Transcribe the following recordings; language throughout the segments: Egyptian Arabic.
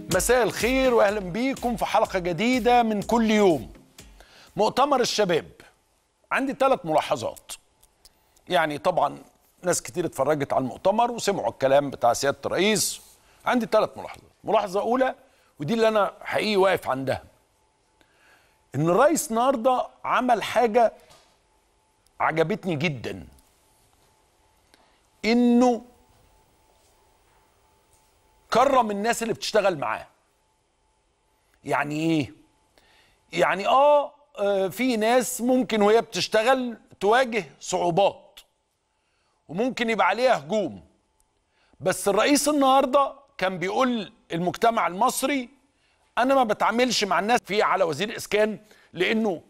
مساء الخير واهلا بيكم في حلقه جديده من كل يوم مؤتمر الشباب عندي ثلاث ملاحظات يعني طبعا ناس كتير اتفرجت على المؤتمر وسمعوا الكلام بتاع سياده الرئيس عندي ثلاث ملاحظات ملاحظه اولى ودي اللي انا حقيقي واقف عندها ان الرئيس النهارده عمل حاجه عجبتني جدا انه كرم الناس اللي بتشتغل معاه يعني ايه يعني اه آه، في ناس ممكن وهي بتشتغل تواجه صعوبات وممكن يبقى عليها هجوم بس الرئيس النهارده كان بيقول المجتمع المصري انا ما بتعاملش مع الناس في على وزير الاسكان لانه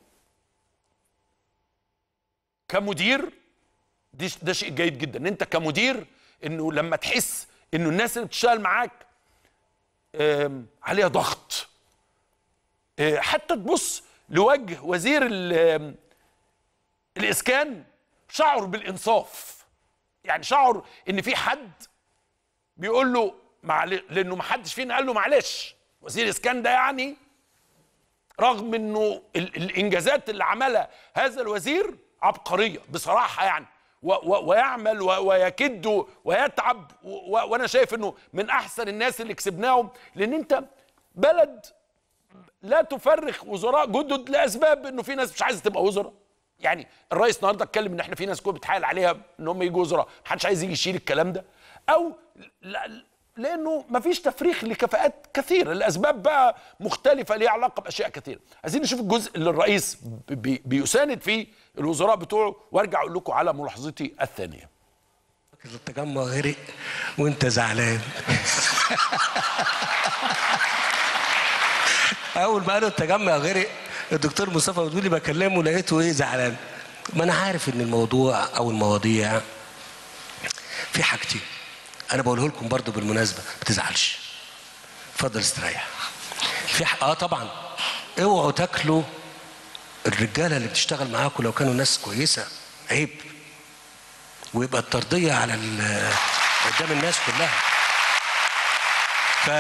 كمدير دي ده شيء جيد جدا ان انت كمدير انه لما تحس انه الناس اللي بتشتغل معاك آم، عليها ضغط آه، حتى تبص لوجه وزير ال- آم، الاسكان شعر بالانصاف يعني شعر ان في حد بيقول له معل... لانه ما حدش فينا قال له معلش وزير الاسكان ده يعني رغم انه ال... الانجازات اللي عملها هذا الوزير عبقريه بصراحه يعني و... و... ويعمل و... ويكد ويتعب و... و... وانا شايف انه من احسن الناس اللي كسبناهم لان انت بلد لا تفرخ وزراء جدد لاسباب انه في ناس مش عايزه تبقى وزراء يعني الرئيس النهارده اتكلم ان احنا في ناس كلها بتحايل عليها ان هم يجوا وزراء محدش عايز يجي يشيل الكلام ده او لا لانه مفيش تفريخ لكفاءات كثيره الاسباب بقى مختلفه ليها علاقه باشياء كثيره عايزين نشوف الجزء اللي الرئيس بي بيساند فيه الوزراء بتوعه وارجع اقول لكم على ملاحظتي الثانيه التجمع غرق وانت زعلان اول ما قالوا التجمع غرق الدكتور مصطفى بتقولي بكلمه لقيته ايه زعلان ما انا عارف ان الموضوع او المواضيع في حاجتين انا بقوله لكم برضو بالمناسبه ما تزعلش اتفضل استريح في ح... اه طبعا اوعوا تاكلوا الرجاله اللي بتشتغل معاكم لو كانوا ناس كويسه عيب ويبقى الترضية على ال- قدام الناس كلها ف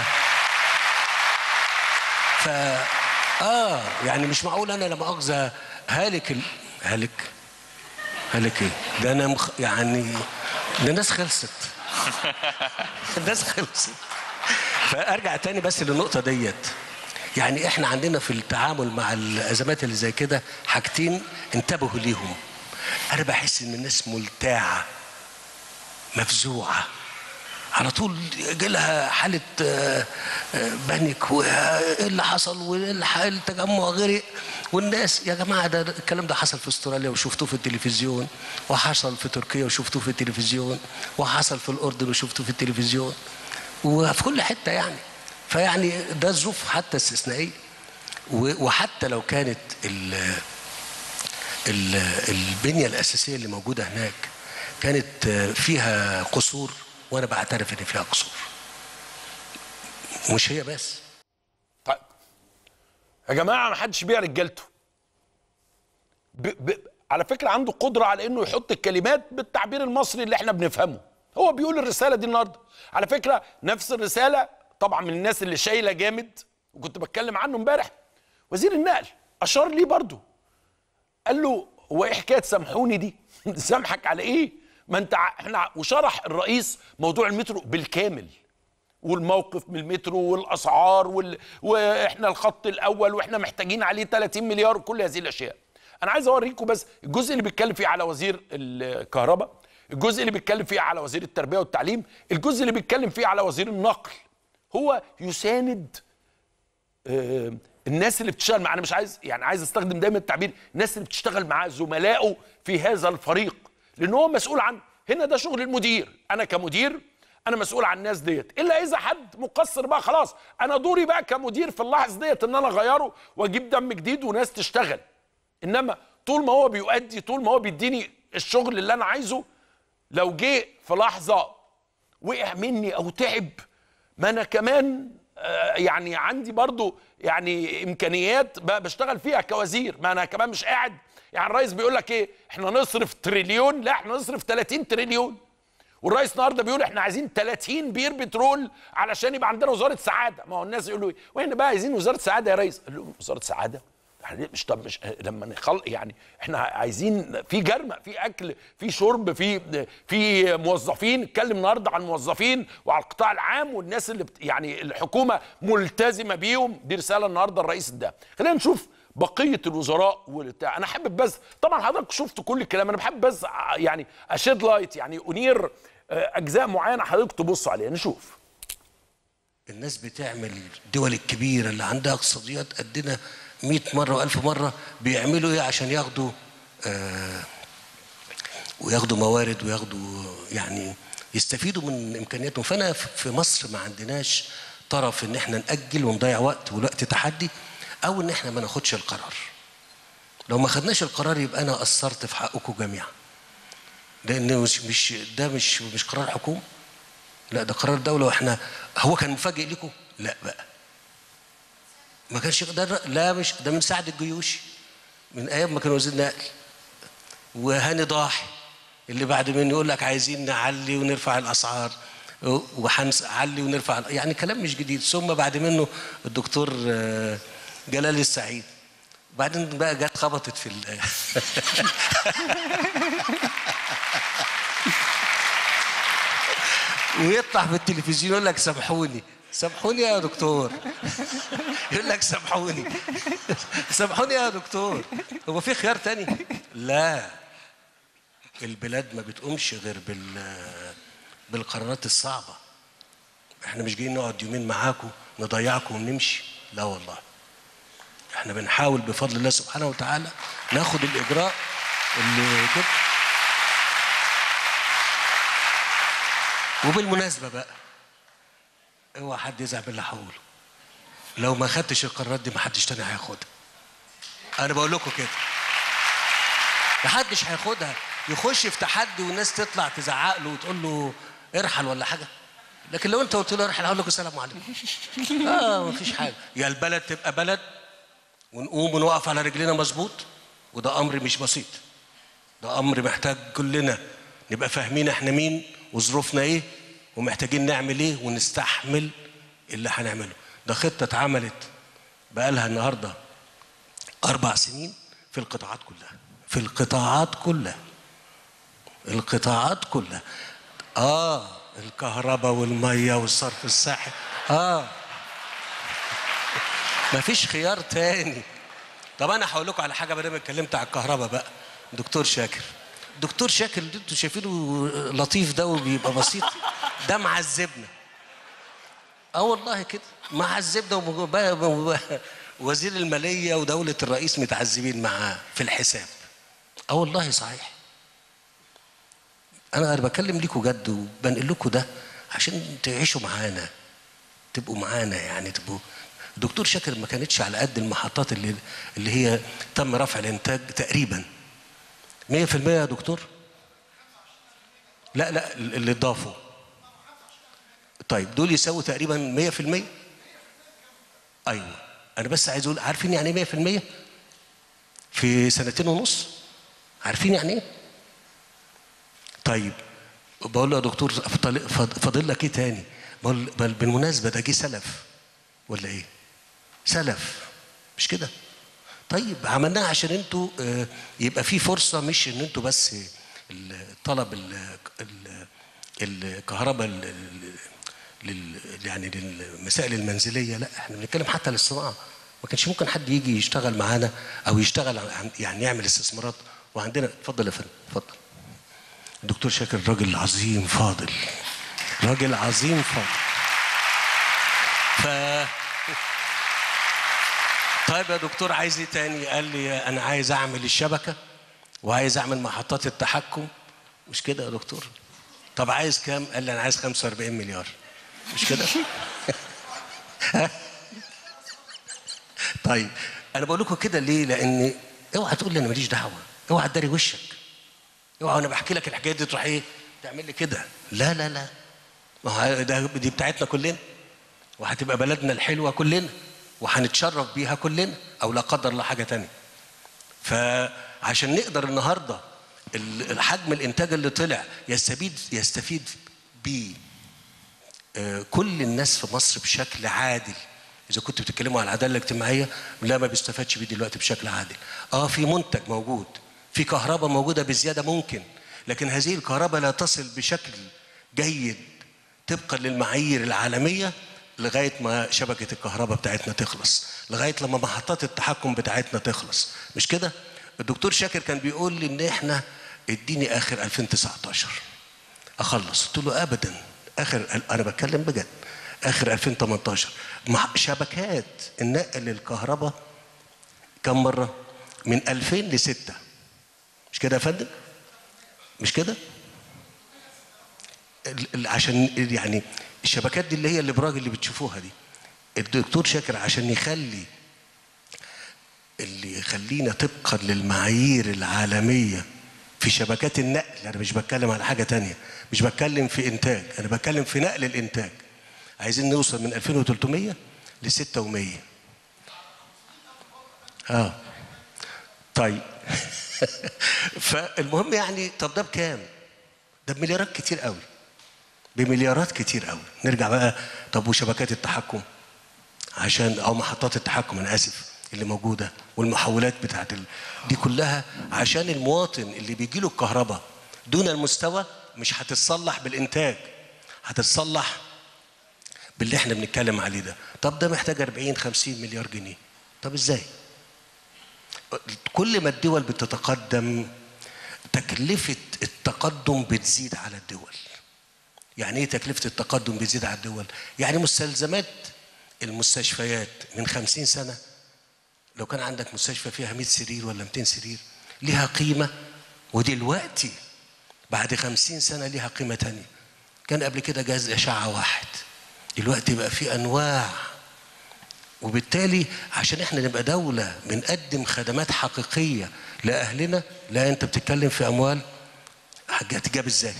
ف اه يعني مش معقول انا لما اخذ هالك ال... هالك هالك ايه ده انا مخ... يعني ده الناس خلصت الناس خلصت فارجع تاني بس للنقطه ديت يعني احنا عندنا في التعامل مع الازمات اللي زي كده حاجتين انتبهوا ليهم انا بحس ان الناس ملتاعه مفزوعه على طول يجي لها حاله آه، آه، بانيك وايه اللي حصل وايه اللي ح- التجمع غرق والناس يا جماعه ده ده الكلام ده حصل في استراليا وشفتوه في التلفزيون وحصل في تركيا وشفتوه في التلفزيون وحصل في الاردن وشفتوه في التلفزيون وفي كل حته يعني فيعني ده ظروف حتى استثنائيه و- وحتى لو كانت ال- ال- البنية الأساسية اللي موجودة هناك كانت آه، فيها قصور وأنا بعترف إن فيها قصور مش هي بس طيب يا جماعه ما حدش بيع رجالته ب... ب... على فكره عنده قدره على انه يحط الكلمات بالتعبير المصري اللي احنا بنفهمه هو بيقول الرساله دي النهارده على فكره نفس الرساله طبعا من الناس اللي شايله جامد وكنت بتكلم عنه امبارح وزير النقل اشار ليه برضه قال له هو ايه حكايه سامحوني دي سامحك على ايه ما انت ع- احنا ع- وشرح الرئيس موضوع المترو بالكامل والموقف من المترو والاسعار وال... واحنا الخط الاول واحنا محتاجين عليه 30 مليار وكل هذه الاشياء انا عايز اوريكم بس الجزء اللي بيتكلم فيه على وزير الكهرباء الجزء اللي بيتكلم فيه على وزير التربيه والتعليم الجزء اللي بيتكلم فيه على وزير النقل هو يساند آه، الناس اللي بتشتغل معاه انا مش عايز يعني عايز استخدم دايما التعبير الناس اللي بتشتغل معاه زملائه في هذا الفريق لان هو مسؤول عن هنا ده شغل المدير انا كمدير انا مسؤول عن الناس ديت الا اذا حد مقصر بقى خلاص انا دوري بقى كمدير في اللحظه ديت ان انا اغيره واجيب دم جديد وناس تشتغل انما طول ما هو بيؤدي طول ما هو بيديني الشغل اللي انا عايزه لو جه في لحظه وقع مني او تعب ما انا كمان آه، يعني عندي برضو يعني امكانيات ب- بشتغل فيها كوزير ما انا كمان مش قاعد يعني الرئيس بيقول لك ايه احنا نصرف تريليون لا احنا نصرف 30 تريليون والرئيس النهارده بيقول احنا عايزين 30 بير بترول علشان يبقى عندنا وزاره سعاده ما هو الناس يقولوا ايه واحنا بقى عايزين وزاره سعاده يا ريس قال لهم وزاره سعاده احنا ليه مش طب مش لما نخل يعني احنا عايزين في جرمه في اكل في شرب في في موظفين اتكلم النهارده عن موظفين وعلى القطاع العام والناس اللي بت يعني الحكومه ملتزمه بيهم دي رساله النهارده الرئيس ده خلينا نشوف بقيه الوزراء والبتاع انا حابب بس طبعا حضرتك شفت كل الكلام انا بحب بس يعني اشيد لايت يعني انير آه، اجزاء معينه حضرتك تبص عليها نشوف الناس بتعمل الدول الكبيرة اللي عندها اقتصاديات قدنا 100 مرة و1000 مرة بيعملوا ايه عشان ياخدوا آه وياخدوا موارد وياخدوا يعني يستفيدوا من امكانياتهم فانا ف- في مصر ما عندناش طرف ان احنا نأجل ونضيع وقت والوقت تحدي او ان احنا ما ناخدش القرار لو ما خدناش القرار يبقى انا قصرت في حقكم جميعا لان مش مش ده مش مش قرار حكومه لا ده قرار دولة واحنا هو كان مفاجئ لكم؟ لا بقى ما كانش ده لا مش ده من سعد الجيوشي من ايام ما كان وزير نقل وهاني ضاحي اللي بعد منه يقول لك عايزين نعلي ونرفع الاسعار وهنعلي ونرفع يعني كلام مش جديد ثم بعد منه الدكتور آه، جلال السعيد بعدين بقى جت خبطت في ال ويطلع في التلفزيون يقول لك سامحوني سامحوني يا دكتور يقول لك سامحوني سامحوني يا دكتور هو في خيار تاني لا البلاد ما بتقومش غير بال بالقرارات الصعبة احنا مش جايين نقعد يومين معاكم نضيعكم ونمشي لا والله احنا بنحاول بفضل الله سبحانه وتعالى ناخد الاجراء اللي كده وبالمناسبه بقى اوعى حد يزعل باللي هقوله لو ما خدتش القرارات دي ما حدش تاني هياخدها انا بقول لكم كده ما حدش هياخدها يخش في تحدي والناس تطلع تزعق له وتقول له ارحل ولا حاجه لكن لو انت قلت له ارحل هقول لك السلام عليكم اه مفيش حاجه يا البلد تبقى بلد ونقوم ونقف على رجلنا مظبوط وده امر مش بسيط ده امر محتاج كلنا نبقى فاهمين احنا مين وظروفنا ايه ومحتاجين نعمل ايه ونستحمل اللي هنعمله ده خطه اتعملت بقالها النهارده اربع سنين في القطاعات كلها في القطاعات كلها القطاعات كلها اه الكهرباء والميه والصرف الصحي اه مفيش خيار تاني طب انا هقول لكم على حاجه بدل ما اتكلمت على الكهرباء بقى دكتور شاكر دكتور شاكر اللي انتوا شايفينه لطيف ده وبيبقى بسيط ده معذبنا اه والله كده معذبنا وب- ب- ب- وزير الماليه ودوله الرئيس متعذبين معاه في الحساب اه والله صحيح انا أنا بكلم ليكوا جد وبنقل لكم ده عشان تعيشوا معانا تبقوا معانا يعني تبقوا دكتور شاكر ما كانتش على قد المحطات اللي اللي هي تم رفع الانتاج تقريبا 100% يا دكتور لا لا اللي ضافوا طيب دول يساووا تقريبا 100% ايوه انا بس عايز اقول عارفين يعني ايه 100% في سنتين ونص عارفين يعني ايه طيب بقول له يا دكتور فاضل- فاضل لك ايه تاني بقول بل بالمناسبه ده جه سلف ولا ايه سلف مش كده طيب عملناها عشان انتوا آه، يبقى في فرصه مش ان انتوا بس الطلب ال- ال- الكهرباء ال- ال- لل يعني للمسائل المنزليه لا احنا بنتكلم حتى للصناعه ما كانش ممكن حد يجي يشتغل معانا او يشتغل عن- يعني يعمل استثمارات وعندنا اتفضل يا فندم اتفضل الدكتور شاكر راجل عظيم فاضل راجل عظيم فاضل ف طيب يا دكتور عايز ايه تاني قال لي انا عايز اعمل الشبكه وعايز اعمل محطات التحكم مش كده يا دكتور طب عايز كام قال لي انا عايز 45 مليار مش كده طيب انا بقول لكم كده ليه لان اوعى تقول لي انا ماليش دعوه اوعى تداري وشك اوعى وانا بحكي لك الحكايه دي تروح ايه تعمل لي كده لا لا لا ما هو ده دي بتاعتنا كلنا وهتبقى بلدنا الحلوه كلنا وهنتشرف بيها كلنا او لا قدر الله حاجه تانية فعشان نقدر النهارده ال- الحجم الانتاج اللي طلع يستفيد يستفيد بيه آه، كل الناس في مصر بشكل عادل اذا كنتوا بتتكلموا على العداله الاجتماعيه لا ما بيستفادش بيه دلوقتي بشكل عادل اه في منتج موجود في كهرباء موجوده بزياده ممكن لكن هذه الكهرباء لا تصل بشكل جيد طبقا للمعايير العالميه لغايه ما شبكه الكهرباء بتاعتنا تخلص لغايه لما محطات التحكم بتاعتنا تخلص مش كده الدكتور شاكر كان بيقول لي ان احنا اديني اخر 2019 اخلص قلت له ابدا اخر انا بتكلم بجد اخر 2018 مع شبكات النقل للكهرباء كم مره من 2000 ل 6 مش كده يا فندم مش كده ال- ال- عشان يعني الشبكات دي اللي هي الابراج اللي بتشوفوها دي الدكتور شاكر عشان يخلي اللي يخلينا طبقا للمعايير العالمية في شبكات النقل أنا مش بتكلم على حاجة تانية مش بتكلم في إنتاج أنا بتكلم في نقل الإنتاج عايزين نوصل من 2300 ل 6100 اه طيب فالمهم يعني طب ده بكام؟ ده بمليارات كتير قوي بمليارات كتير قوي نرجع بقى طب وشبكات التحكم عشان او محطات التحكم انا اسف اللي موجوده والمحولات بتاعت ال... دي كلها عشان المواطن اللي بيجي له الكهرباء دون المستوى مش هتتصلح بالانتاج هتتصلح باللي احنا بنتكلم عليه ده طب ده محتاج 40 50 مليار جنيه طب ازاي كل ما الدول بتتقدم تكلفة التقدم بتزيد على الدول يعني ايه تكلفة التقدم بتزيد على الدول يعني مستلزمات المستشفيات من خمسين سنة لو كان عندك مستشفى فيها 100 سرير ولا 200 سرير ليها قيمة ودلوقتي بعد خمسين سنة ليها قيمة تانية كان قبل كده جهاز أشعة واحد دلوقتي بقى في أنواع وبالتالي عشان احنا نبقى دولة بنقدم خدمات حقيقية لأهلنا لا أنت بتتكلم في أموال هتجاب ازاي؟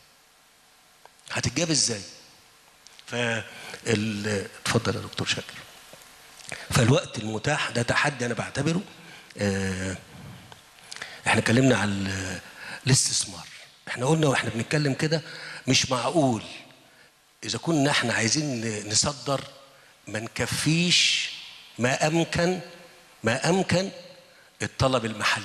هتتجاب ازاي؟ ف ال- اتفضل يا دكتور شاكر فالوقت المتاح ده تحدي انا بعتبره آه، احنا اتكلمنا على ال- الاستثمار احنا قلنا واحنا بنتكلم كده مش معقول اذا كنا احنا عايزين ن- نصدر ما نكفيش ما امكن ما امكن الطلب المحلي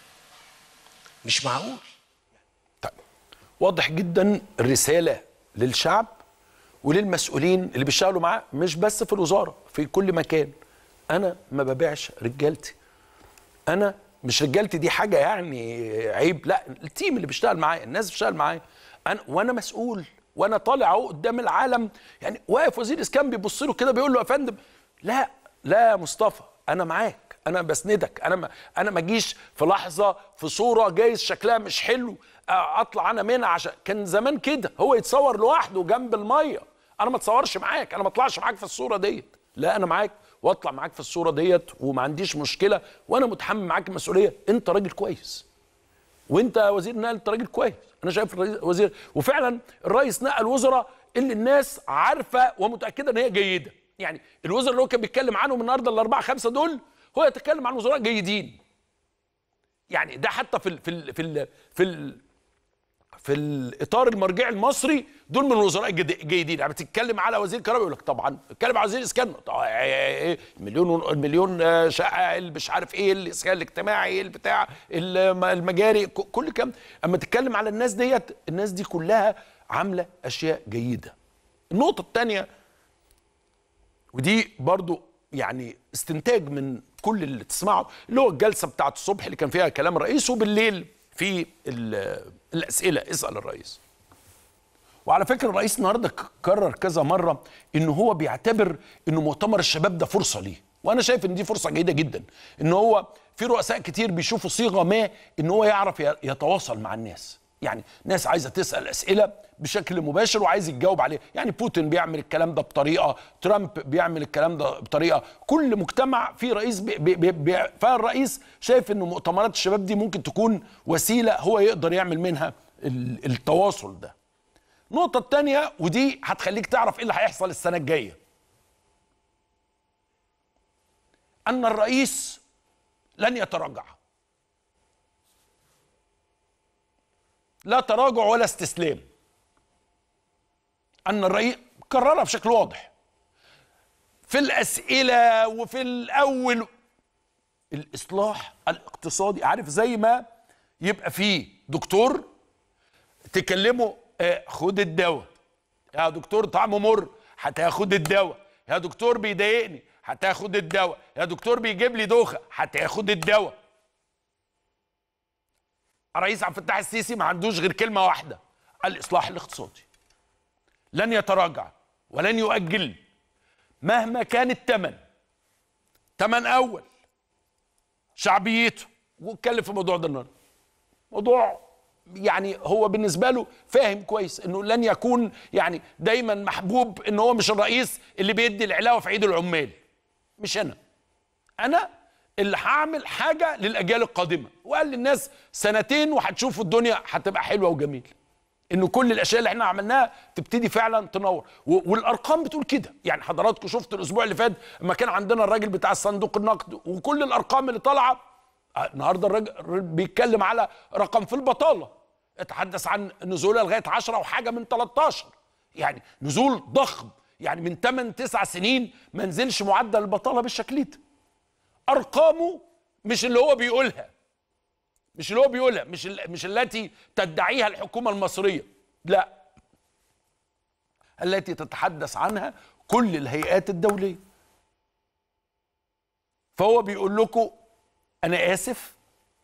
مش معقول طيب واضح جدا الرساله للشعب وللمسؤولين اللي بيشتغلوا معاه مش بس في الوزاره في كل مكان انا ما ببيعش رجالتي انا مش رجالتي دي حاجه يعني عيب لا التيم اللي بيشتغل معايا الناس اللي بتشتغل معايا انا وانا مسؤول وانا طالع اهو قدام العالم يعني واقف وزير اسكان بيبص له كده بيقول له يا فندم لا لا يا مصطفى انا معاك انا بسندك انا ما انا ما اجيش في لحظه في صوره جايز شكلها مش حلو آه، اطلع انا منها عشان كان زمان كده هو يتصور لوحده جنب الميه انا ما اتصورش معاك انا ما اطلعش معاك في الصوره ديت لا انا معاك واطلع معاك في الصوره ديت وما عنديش مشكله وانا متحمل معاك المسؤوليه انت راجل كويس وانت يا وزير نقل انت راجل كويس انا شايف الرئيس وزير وفعلا الرئيس نقل وزراء اللي الناس عارفه ومتاكده ان هي جيده يعني الوزراء اللي هو كان بيتكلم عنهم النهارده الاربعه خمسه دول هو يتكلم عن وزراء جيدين يعني ده حتى في ال في ال في ال في ال في الاطار المرجعي المصري دول من الوزراء الجد- جيدين يعني بتتكلم على وزير كهرباء يقول لك طبعا اتكلم على وزير اسكان طبعا ايه مليون المليون آه، شقه اللي مش عارف ايه الاسكان الاجتماعي البتاع الم- المجاري ك- كل كام اما تتكلم على الناس ديت الناس دي كلها عامله اشياء جيده النقطه الثانيه ودي برضو يعني استنتاج من كل اللي تسمعه اللي هو الجلسه بتاعت الصبح اللي كان فيها كلام الرئيس وبالليل في ال- الاسئله اسال الرئيس وعلى فكره الرئيس النهارده ك- كرر كذا مره ان هو بيعتبر انه مؤتمر الشباب ده فرصه ليه وانا شايف ان دي فرصه جيده جدا ان هو في رؤساء كتير بيشوفوا صيغه ما ان هو يعرف ي- يتواصل مع الناس يعني ناس عايزه تسال اسئله بشكل مباشر وعايز يتجاوب عليه يعني بوتين بيعمل الكلام ده بطريقه ترامب بيعمل الكلام ده بطريقه كل مجتمع فيه رئيس بي بي بي بي فالرئيس شايف ان مؤتمرات الشباب دي ممكن تكون وسيله هو يقدر يعمل منها ال- التواصل ده النقطة التانية ودي هتخليك تعرف ايه اللي هيحصل السنة الجاية أن الرئيس لن يتراجع لا تراجع ولا استسلام ان الرئيس كررها بشكل واضح في الاسئله وفي الاول الاصلاح الاقتصادي عارف زي ما يبقى فيه دكتور تكلمه آه، خد الدواء يا دكتور طعمه مر هتاخد الدواء يا دكتور بيضايقني هتاخد الدواء يا دكتور بيجيب لي دوخه هتاخد الدواء الرئيس عبد الفتاح السيسي ما عندوش غير كلمه واحده الاصلاح الاقتصادي لن يتراجع ولن يؤجل مهما كان الثمن ثمن اول شعبيته واتكلم في الموضوع ده النهارده موضوع يعني هو بالنسبه له فاهم كويس انه لن يكون يعني دايما محبوب ان هو مش الرئيس اللي بيدي العلاوه في عيد العمال مش انا انا اللي هعمل حاجه للاجيال القادمه وقال للناس سنتين وهتشوفوا الدنيا هتبقى حلوه وجميله انه كل الاشياء اللي احنا عملناها تبتدي فعلا تنور و- والارقام بتقول كده يعني حضراتكم شفتوا الاسبوع اللي فات لما كان عندنا الراجل بتاع صندوق النقد وكل الارقام اللي طالعه آه، النهارده الراجل الراجل بيتكلم على رقم في البطاله اتحدث عن نزولها لغايه 10 وحاجه من 13 يعني نزول ضخم يعني من 8 9 سنين ما نزلش معدل البطاله بالشكل ده ارقامه مش اللي هو بيقولها مش اللي هو بيقولها مش ال- مش التي تدعيها الحكومه المصريه لا التي تتحدث عنها كل الهيئات الدوليه فهو بيقول لكم انا اسف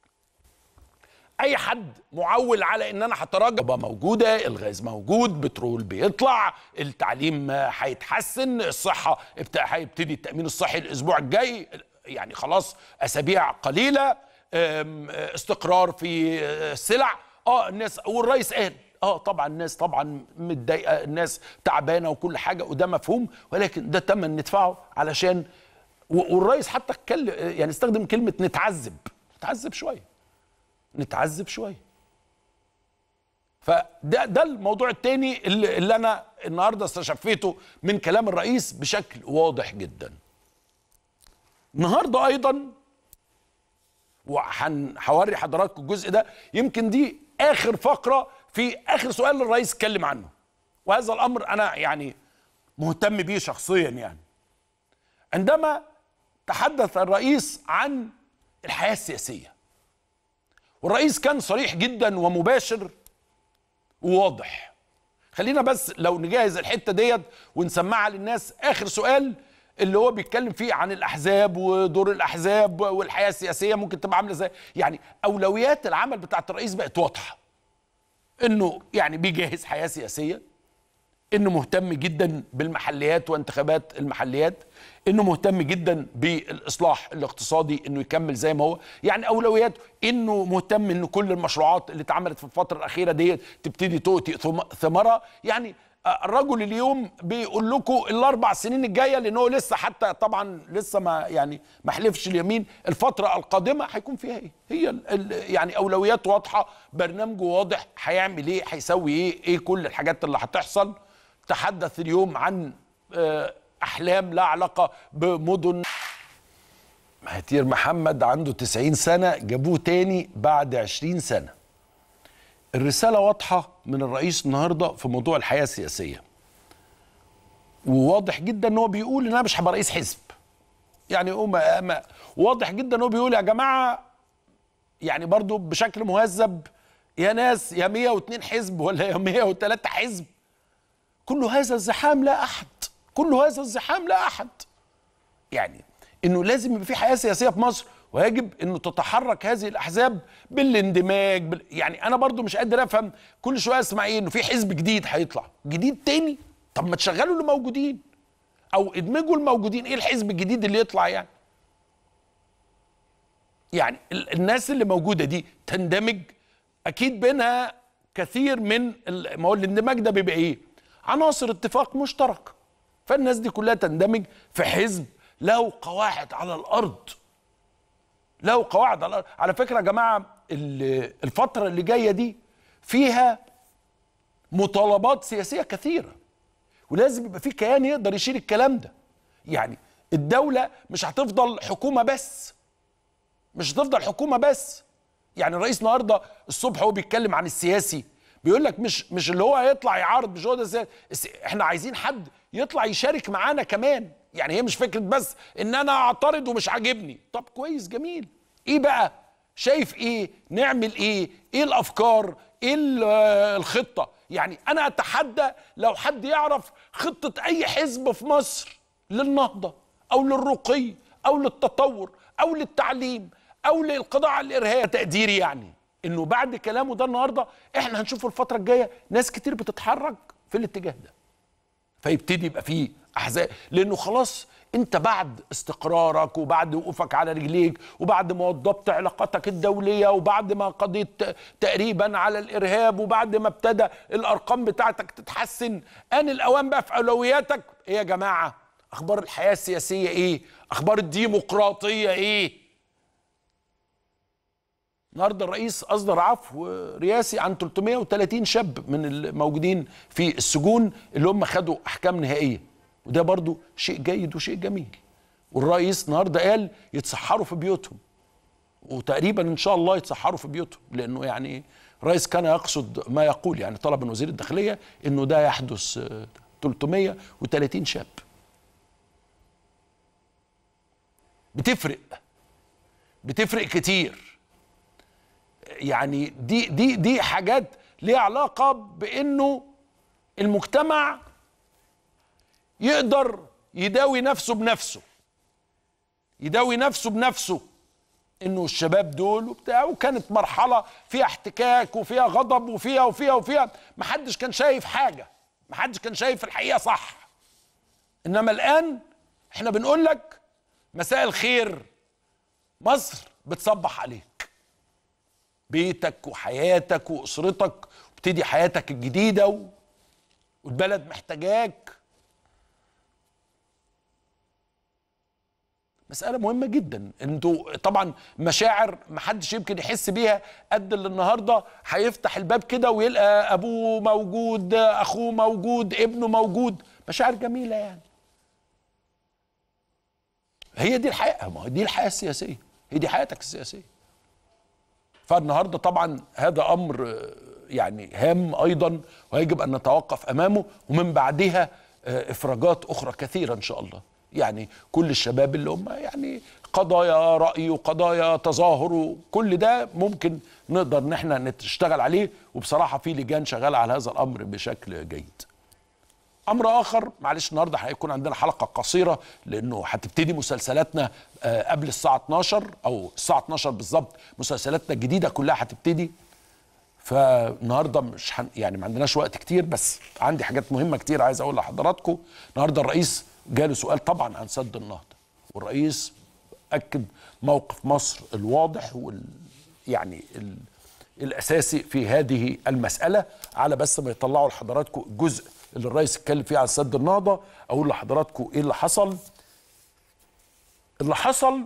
اي حد معول على ان انا هتراجع بقى موجوده الغاز موجود بترول بيطلع التعليم آه، هيتحسن الصحه ابت- هيبتدي التامين الصحي الاسبوع الجاي يعني خلاص اسابيع قليله آم، آه، استقرار في آه، السلع اه الناس والرئيس قال اه طبعا الناس طبعا متضايقه الناس تعبانه وكل حاجه وده مفهوم ولكن ده تمن ندفعه علشان و- والرئيس حتى اتكلم يعني استخدم كلمه نتعذب نتعذب شويه نتعذب شويه فده ده الموضوع التاني اللي, اللي انا النهارده استشفيته من كلام الرئيس بشكل واضح جدا النهارده ايضا وهوري حضراتكم الجزء ده يمكن دي اخر فقره في اخر سؤال الرئيس اتكلم عنه وهذا الامر انا يعني مهتم بيه شخصيا يعني عندما تحدث الرئيس عن الحياه السياسيه والرئيس كان صريح جدا ومباشر وواضح خلينا بس لو نجهز الحته ديت ونسمعها للناس اخر سؤال اللي هو بيتكلم فيه عن الاحزاب ودور الاحزاب والحياه السياسيه ممكن تبقى عامله ازاي يعني اولويات العمل بتاعت الرئيس بقت واضحه انه يعني بيجهز حياه سياسيه انه مهتم جدا بالمحليات وانتخابات المحليات انه مهتم جدا بالاصلاح الاقتصادي انه يكمل زي ما هو يعني اولوياته انه مهتم ان كل المشروعات اللي اتعملت في الفتره الاخيره دي تبتدي تؤتي ثم- ثمرها يعني آه، الرجل اليوم بيقول لكم الاربع سنين الجايه لان هو لسه حتى طبعا لسه ما يعني ما حلفش اليمين الفتره القادمه هيكون فيها ايه هي ال ال يعني اولويات واضحه برنامجه واضح هيعمل ايه هيسوي ايه ايه كل الحاجات اللي هتحصل تحدث اليوم عن آه، احلام لا علاقه بمدن مهاتير محمد عنده 90 سنه جابوه تاني بعد 20 سنه الرساله واضحه من الرئيس النهارده في موضوع الحياه السياسيه وواضح جدا ان هو بيقول ان انا مش هبقى رئيس حزب يعني هو ما ما واضح جدا ان هو بيقول يا جماعه يعني برضو بشكل مهذب يا ناس يا 102 حزب ولا يا 103 حزب كل هذا الزحام لا احد كل هذا الزحام لا احد يعني انه لازم يبقى في حياه سياسيه في مصر ويجب انه تتحرك هذه الاحزاب بالاندماج بال... يعني انا برضو مش قادر افهم كل شويه اسمع ايه انه في حزب جديد هيطلع جديد تاني طب ما تشغلوا اللي موجودين او ادمجوا الموجودين ايه الحزب الجديد اللي يطلع يعني يعني ال- الناس اللي موجوده دي تندمج اكيد بينها كثير من ال- ما هو الاندماج ده بيبقى ايه عناصر اتفاق مشترك فالناس دي كلها تندمج في حزب له قواعد على الارض له قواعد على الارض على فكره يا جماعه ال- الفتره اللي جايه دي فيها مطالبات سياسيه كثيره ولازم يبقى في كيان يقدر يشيل الكلام ده يعني الدوله مش هتفضل حكومه بس مش هتفضل حكومه بس يعني الرئيس النهارده الصبح هو بيتكلم عن السياسي بيقول لك مش مش اللي هو هيطلع يعارض مش هو ده السياسة. الس- احنا عايزين حد يطلع يشارك معانا كمان يعني هي مش فكره بس ان انا اعترض ومش عاجبني طب كويس جميل ايه بقى شايف ايه نعمل ايه ايه الافكار ايه ال- آه، الخطه يعني انا اتحدى لو حد يعرف خطه اي حزب في مصر للنهضه او للرقي او للتطور او للتعليم او للقضاء على الارهاب تقديري يعني انه بعد كلامه ده النهارده احنا هنشوف الفتره الجايه ناس كتير بتتحرك في الاتجاه ده فيبتدي يبقى فيه احزاب لانه خلاص انت بعد استقرارك وبعد وقوفك على رجليك وبعد ما وضبت علاقاتك الدوليه وبعد ما قضيت تقريبا على الارهاب وبعد ما ابتدى الارقام بتاعتك تتحسن ان الاوان بقى في اولوياتك ايه يا جماعه اخبار الحياه السياسيه ايه اخبار الديمقراطيه ايه النهارده الرئيس اصدر عفو رئاسي عن 330 شاب من الموجودين في السجون اللي هم خدوا احكام نهائيه وده برضو شيء جيد وشيء جميل والرئيس النهارده قال يتسحروا في بيوتهم وتقريبا ان شاء الله يتسحروا في بيوتهم لانه يعني الرئيس كان يقصد ما يقول يعني طلب من وزير الداخليه انه ده يحدث آه، 330 شاب بتفرق بتفرق كتير يعني دي دي دي حاجات ليها علاقه بانه المجتمع يقدر يداوي نفسه بنفسه يداوي نفسه بنفسه انه الشباب دول وبتاع وكانت مرحله فيها احتكاك وفيها غضب وفيها وفيها وفيها محدش كان شايف حاجه محدش كان شايف الحقيقه صح انما الان احنا بنقول لك مساء الخير مصر بتصبح عليك بيتك وحياتك واسرتك وابتدي حياتك الجديده و... والبلد محتاجاك مسألة مهمة جدا انتوا طبعا مشاعر محدش يمكن يحس بيها قد اللي النهارده هيفتح الباب كده ويلقى ابوه موجود اخوه موجود ابنه موجود مشاعر جميلة يعني هي دي الحقيقة ما هي دي الحياة السياسية هي دي حياتك السياسية فالنهارده طبعا هذا امر آه، يعني هام ايضا ويجب ان نتوقف امامه ومن بعدها آه، افراجات اخرى كثيره ان شاء الله يعني كل الشباب اللي هم يعني قضايا راي وقضايا تظاهر وكل ده ممكن نقدر ان احنا نشتغل عليه وبصراحه في لجان شغاله على هذا الامر بشكل جيد امر اخر معلش النهارده هيكون عندنا حلقه قصيره لانه هتبتدي مسلسلاتنا آه، قبل الساعه 12 او الساعه 12 بالظبط مسلسلاتنا الجديده كلها هتبتدي فالنهارده مش حن يعني ما عندناش وقت كتير بس عندي حاجات مهمه كتير عايز اقول لحضراتكم النهارده الرئيس جاله سؤال طبعا عن سد النهضه والرئيس اكد موقف مصر الواضح وال يعني ال الاساسي في هذه المساله على بس ما يطلعوا لحضراتكم الجزء اللي الرئيس اتكلم فيه عن سد النهضه اقول لحضراتكم ايه اللي حصل اللي حصل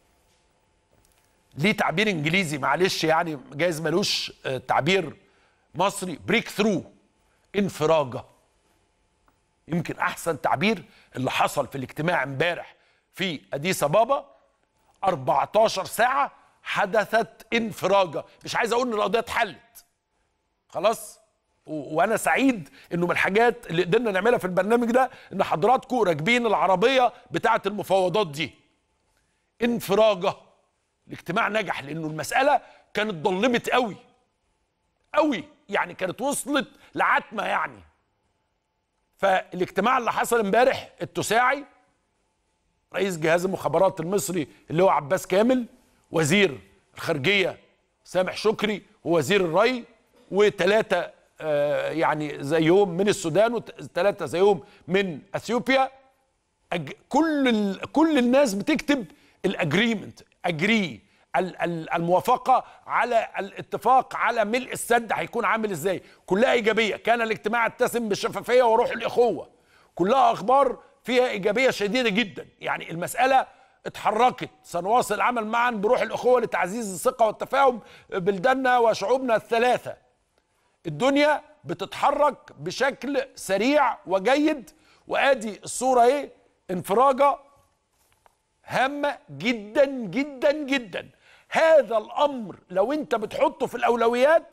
ليه تعبير انجليزي معلش يعني جايز ملوش آه، تعبير مصري بريك ثرو انفراجه يمكن احسن تعبير اللي حصل في الاجتماع امبارح في اديس ابابا 14 ساعه حدثت انفراجه مش عايز اقول ان القضيه اتحلت خلاص و- وانا سعيد انه من الحاجات اللي قدرنا نعملها في البرنامج ده ان حضراتكم راكبين العربيه بتاعه المفاوضات دي انفراجه الاجتماع نجح لانه المساله كانت ضلمت قوي قوي يعني كانت وصلت لعتمه يعني فالاجتماع اللي حصل امبارح التساعي رئيس جهاز المخابرات المصري اللي هو عباس كامل وزير الخارجيه سامح شكري ووزير الري وثلاثه آه يعني زيهم من السودان وثلاثه زيهم من اثيوبيا أج... كل ال... كل الناس بتكتب الاجريمنت اجري الموافقه على الاتفاق على ملء السد هيكون عامل ازاي كلها ايجابيه كان الاجتماع اتسم بالشفافيه وروح الاخوه كلها اخبار فيها ايجابيه شديده جدا يعني المساله اتحركت سنواصل العمل معا بروح الاخوه لتعزيز الثقه والتفاهم بلداننا وشعوبنا الثلاثه الدنيا بتتحرك بشكل سريع وجيد وادي الصوره اهي انفراجه هامه جدا جدا جدا هذا الامر لو انت بتحطه في الاولويات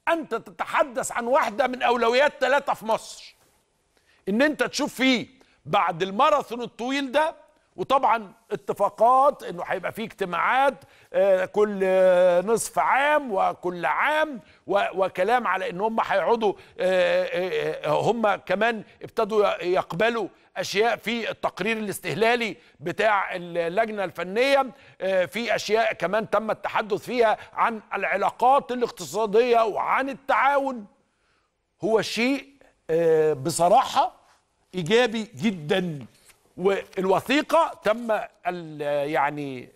انت تتحدث عن واحده من اولويات ثلاثه في مصر ان انت تشوف فيه بعد الماراثون الطويل ده وطبعا اتفاقات انه هيبقى فيه اجتماعات آه، كل آه، نصف عام وكل عام و- وكلام على ان هم هيقعدوا آه، آه، آه، هم كمان ابتدوا يقبلوا اشياء في التقرير الاستهلالي بتاع اللجنه الفنيه آه، في اشياء كمان تم التحدث فيها عن العلاقات الاقتصاديه وعن التعاون هو شيء آه، بصراحة إيجابي جدا والوثيقة تم ال- يعني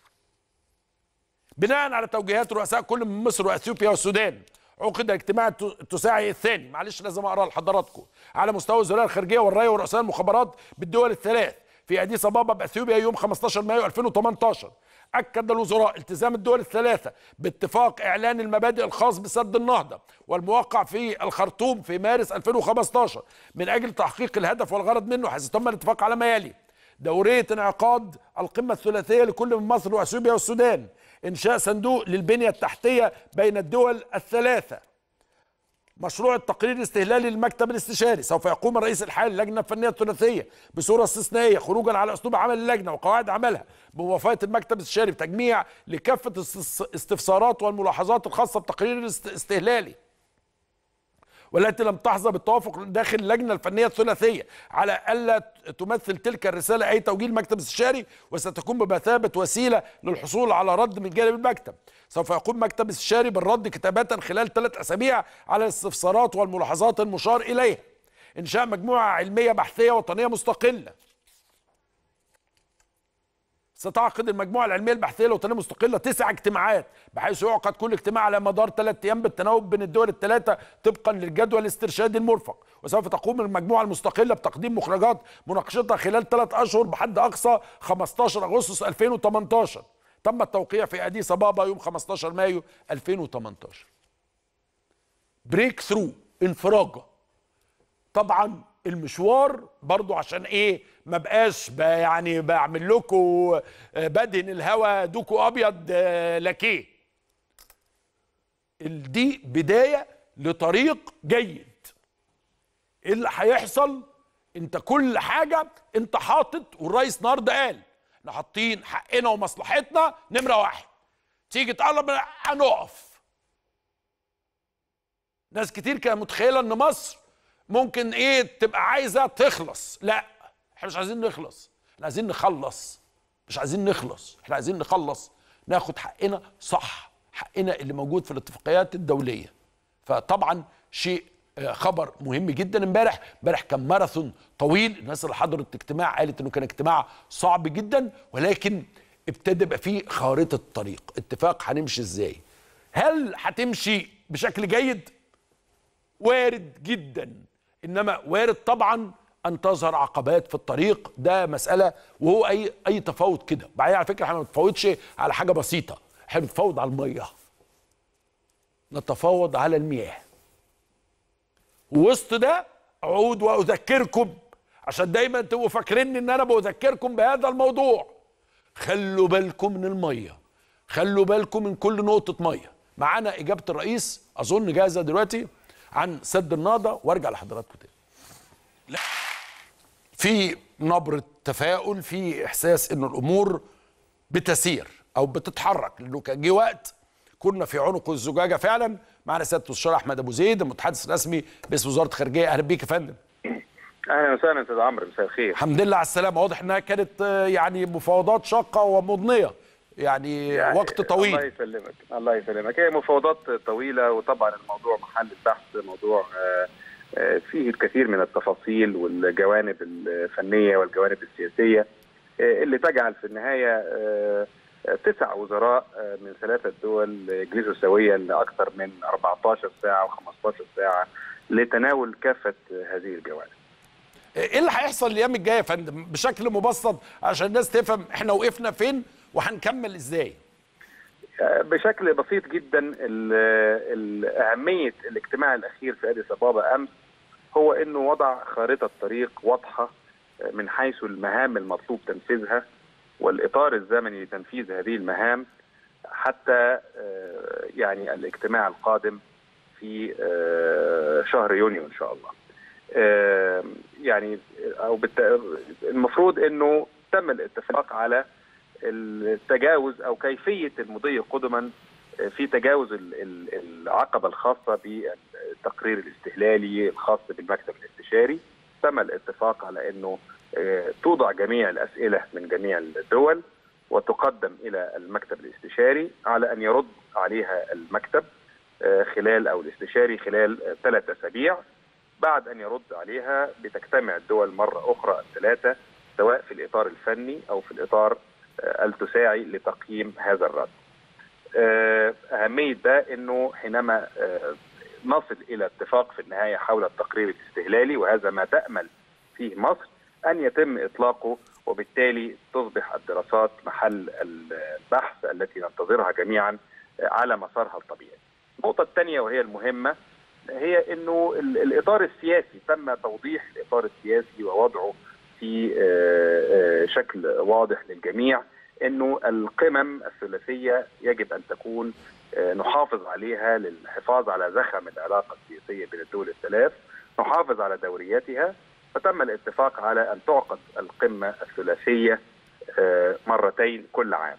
بناء على توجيهات رؤساء كل من مصر واثيوبيا والسودان عقد اجتماع الت- التساعي الثاني معلش لازم اقرا لحضراتكم على مستوى وزراء الخارجيه والري ورؤساء المخابرات بالدول الثلاث في اديس ابابا باثيوبيا يوم 15 مايو 2018 اكد الوزراء التزام الدول الثلاثه باتفاق اعلان المبادئ الخاص بسد النهضه والموقع في الخرطوم في مارس 2015 من اجل تحقيق الهدف والغرض منه حيث تم الاتفاق على ما يلي دورية انعقاد القمة الثلاثية لكل من مصر وأثيوبيا والسودان إنشاء صندوق للبنية التحتية بين الدول الثلاثة مشروع التقرير الاستهلالي للمكتب الاستشاري سوف يقوم الرئيس الحالي اللجنه الفنيه الثلاثيه بصوره استثنائيه خروجا على اسلوب عمل اللجنه وقواعد عملها بموافقه المكتب الاستشاري بتجميع لكافه الس- استفسارات والملاحظات الخاصه بالتقرير الاست- الاستهلالي والتي لم تحظى بالتوافق داخل اللجنه الفنيه الثلاثيه على الا تمثل تلك الرساله اي توجيه المكتب الاستشاري وستكون بمثابه وسيله للحصول على رد من جانب المكتب. سوف يقوم المكتب الاستشاري بالرد كتابه خلال ثلاث اسابيع على الاستفسارات والملاحظات المشار اليها. انشاء مجموعه علميه بحثيه وطنيه مستقله. ستعقد المجموعة العلمية البحثية الوطنية المستقلة تسع اجتماعات بحيث يعقد كل اجتماع على مدار ثلاث أيام بالتناوب بين الدول الثلاثة طبقا للجدول الاسترشادي المرفق وسوف تقوم المجموعة المستقلة بتقديم مخرجات مناقشتها خلال ثلاث أشهر بحد أقصى 15 أغسطس 2018 تم التوقيع في أديس أبابا يوم 15 مايو 2018 بريك ثرو انفراجه طبعا المشوار برضو عشان ايه ما بقاش ب- يعني بعمل لكم آه، بدهن الهوا دوكو ابيض آه، لاكيه ال- دي بدايه لطريق جيد ايه اللي هيحصل انت كل حاجه انت حاطط والرئيس النهارده قال احنا حاطين حقنا ومصلحتنا نمره واحد تيجي تقرب هنقف ناس كتير كانت متخيله ان مصر ممكن ايه تبقى عايزه تخلص لا احنا مش عايزين نخلص احنا عايزين نخلص مش عايزين نخلص احنا عايزين نخلص ناخد حقنا صح حقنا اللي موجود في الاتفاقيات الدوليه فطبعا شيء آه، خبر مهم جدا امبارح امبارح كان ماراثون طويل الناس اللي حضرت الاجتماع قالت انه كان اجتماع صعب جدا ولكن ابتدى يبقى فيه خارطه طريق اتفاق هنمشي ازاي هل هتمشي بشكل جيد وارد جدا انما وارد طبعا ان تظهر عقبات في الطريق ده مساله وهو اي اي تفاوض كده بعدين على فكره احنا ما بنتفاوضش على حاجه بسيطه احنا بنتفاوض على الميه نتفاوض على المياه وسط ده اعود واذكركم عشان دايما تبقوا فاكرين ان انا بذكركم بهذا الموضوع خلوا بالكم من الميه خلوا بالكم من كل نقطه ميه معانا اجابه الرئيس اظن جاهزه دلوقتي عن سد النهضه وارجع لحضراتكم تاني في نبره تفاؤل في احساس ان الامور بتسير او بتتحرك لانه كان جه وقت كنا في عنق الزجاجه فعلا معنا سياده المستشار احمد ابو زيد المتحدث الرسمي باسم وزاره الخارجيه اهلا بيك يا فندم اهلا وسهلا استاذ عمرو مساء الخير الحمد لله على السلامه واضح انها كانت آه، يعني مفاوضات شاقه ومضنيه يعني, يعني وقت الله طويل يسلمك الله يسلمك هي مفاوضات طويله وطبعا الموضوع محل البحث موضوع آه، آه، فيه الكثير من التفاصيل والجوانب الفنيه والجوانب السياسيه آه، اللي تجعل في النهايه آه، آه، تسع وزراء آه، من ثلاثه دول يجلسوا سويا لاكثر من 14 ساعه و15 ساعه لتناول كافه هذه الجوانب ايه اللي هيحصل الايام الجايه يا فندم بشكل مبسط عشان الناس تفهم احنا وقفنا فين وهنكمل ازاي بشكل بسيط جدا ال- ال- أهمية الاجتماع الأخير في أديس أبابا أمس هو أنه وضع خارطة طريق واضحة من حيث المهام المطلوب تنفيذها والإطار الزمني لتنفيذ هذه المهام حتى آه، يعني الاجتماع القادم في في آه، شهر يونيو ان شاء الله آه، يعني او بالت- المفروض انه تم الاتفاق على التجاوز او كيفيه المضي قدما في تجاوز ال- ال- العقبه الخاصه بالتقرير الاستهلالي الخاص بالمكتب الاستشاري تم الاتفاق على انه آه، توضع جميع الاسئله من جميع الدول وتقدم الى المكتب الاستشاري على ان يرد عليها المكتب آه، خلال او الاستشاري خلال آه، ثلاث اسابيع بعد ان يرد عليها بتجتمع الدول مره اخرى الثلاثه سواء في الاطار الفني او في الاطار آه، التساعي لتقييم هذا الرد. آه، اهميه ده انه حينما آه، نصل الى اتفاق في النهايه حول التقرير الاستهلالي وهذا ما تامل فيه مصر ان يتم اطلاقه وبالتالي تصبح الدراسات محل البحث التي ننتظرها جميعا آه، على مسارها الطبيعي. النقطه الثانيه وهي المهمه هي انه ال- الاطار السياسي تم توضيح الاطار السياسي ووضعه في آه، آه، شكل واضح للجميع انه القمم الثلاثيه يجب ان تكون آه، نحافظ عليها للحفاظ على زخم العلاقه السياسيه بين الدول الثلاث نحافظ على دوريتها فتم الاتفاق على ان تعقد القمه الثلاثيه آه، مرتين كل عام.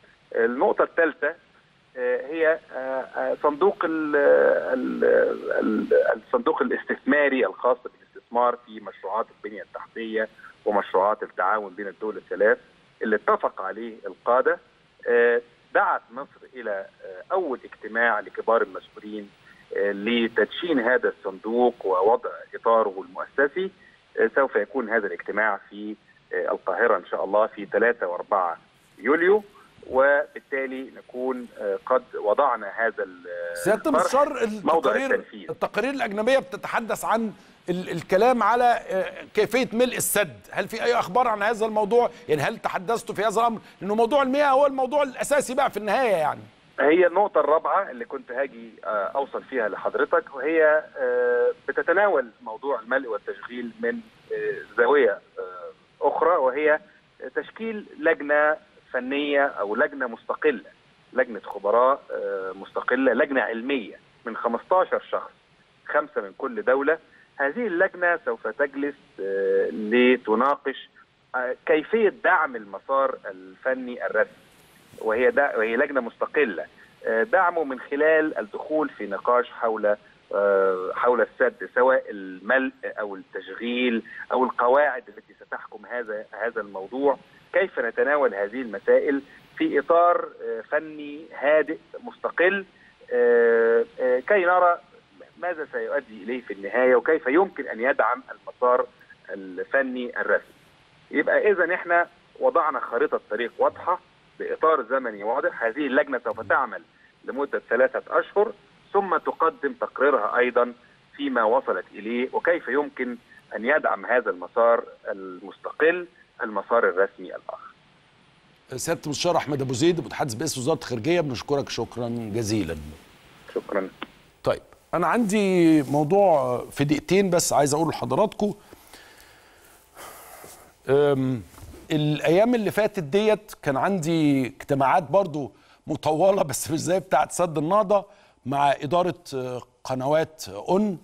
النقطه الثالثه آه، هي آه، آه، صندوق ال- ال- ال- الصندوق الاستثماري الخاص بالاستثمار في مشروعات البنيه التحتيه ومشروعات التعاون بين الدول الثلاث اللي اتفق عليه القاده آه، دعت مصر الى آه، اول اجتماع لكبار المسؤولين آه، لتدشين هذا الصندوق ووضع اطاره المؤسسي آه، سوف يكون هذا الاجتماع في آه، القاهره ان شاء الله في 3 و4 يوليو وبالتالي نكون آه، قد وضعنا هذا ال- سياده الطرح المستشار موضع التقارير التنفيذ التقارير الاجنبيه بتتحدث عن ال الكلام على آه، كيفيه ملء السد هل في اي اخبار عن هذا الموضوع يعني هل تحدثتوا في هذا الامر لانه موضوع المياه هو الموضوع الاساسي بقى في النهايه يعني هي النقطة الرابعة اللي كنت هاجي آه، أوصل فيها لحضرتك وهي آه، بتتناول موضوع الملء والتشغيل من آه، زاوية آه، أخرى وهي تشكيل لجنة فنية أو لجنة مستقلة لجنة خبراء آه، مستقلة لجنة علمية من 15 شخص خمسة من كل دولة هذه اللجنة سوف تجلس آه، لتناقش آه، كيفية دعم المسار الفني الرسمي وهي دا وهي لجنه مستقله آه، دعمه من خلال الدخول في نقاش حول آه، حول السد سواء الملء او التشغيل او القواعد التي ستحكم هذا هذا الموضوع كيف نتناول هذه المسائل في اطار آه، فني هادئ مستقل آه، آه، كي نرى ماذا سيؤدي اليه في النهايه وكيف يمكن ان يدعم المسار الفني الرسمي. يبقى اذا احنا وضعنا خريطه طريق واضحه باطار زمني واضح هذه اللجنه سوف تعمل لمده ثلاثه اشهر ثم تقدم تقريرها ايضا فيما وصلت اليه وكيف يمكن ان يدعم هذا المسار المستقل المسار الرسمي الاخر. سياده المستشار احمد ابو زيد متحدث باسم وزاره الخارجيه بنشكرك شكرا جزيلا شكرا. طيب انا عندي موضوع في دقيقتين بس عايز اقول لحضراتكم أم، الايام اللي فاتت ديت كان عندي اجتماعات برضو مطوله بس مش زي بتاعه سد النهضه مع اداره آه، قنوات اون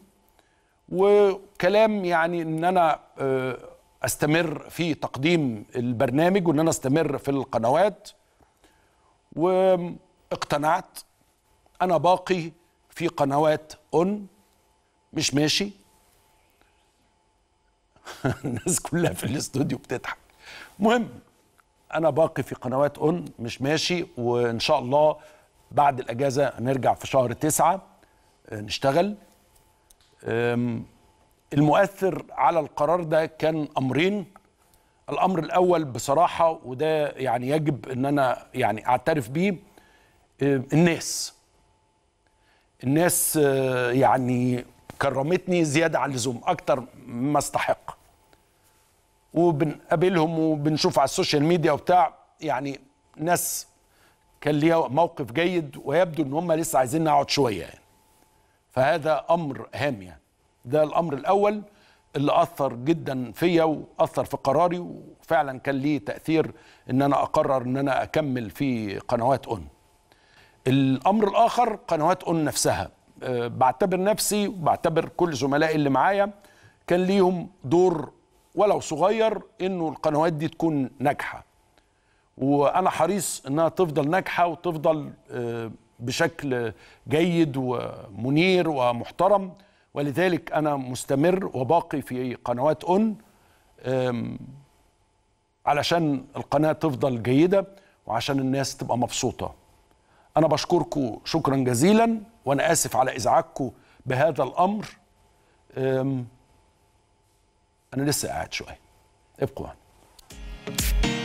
وكلام يعني ان انا آه، استمر في تقديم البرنامج وان انا استمر في القنوات واقتنعت انا باقي في قنوات اون مش ماشي الناس كلها في الاستوديو بتضحك مهم انا باقي في قنوات اون مش ماشي وان شاء الله بعد الاجازه نرجع في شهر تسعة آه، نشتغل أم، المؤثر على القرار ده كان امرين الامر الاول بصراحه وده يعني يجب ان انا يعني اعترف بيه آه، الناس الناس آه، يعني كرمتني زياده عن اللزوم اكتر مما استحق وبنقابلهم وبنشوف على السوشيال ميديا وبتاع يعني ناس كان ليها موقف جيد ويبدو ان هم لسه عايزين نقعد شويه يعني فهذا امر هام يعني ده الامر الاول اللي اثر جدا فيا واثر في قراري وفعلا كان ليه تاثير ان انا اقرر ان انا اكمل في قنوات اون الامر الاخر قنوات اون نفسها آه، بعتبر نفسي وبعتبر كل زملائي اللي معايا كان ليهم دور ولو صغير انه القنوات دي تكون ناجحه وانا حريص انها تفضل ناجحه وتفضل آه، بشكل جيد ومنير ومحترم ولذلك انا مستمر وباقي في قنوات اون آم، علشان القناه تفضل جيده وعشان الناس تبقى مبسوطه انا بشكركم شكرا جزيلا وانا اسف على ازعاجكم بهذا الامر أم، انا لسه قاعد شويه ابقوا معنا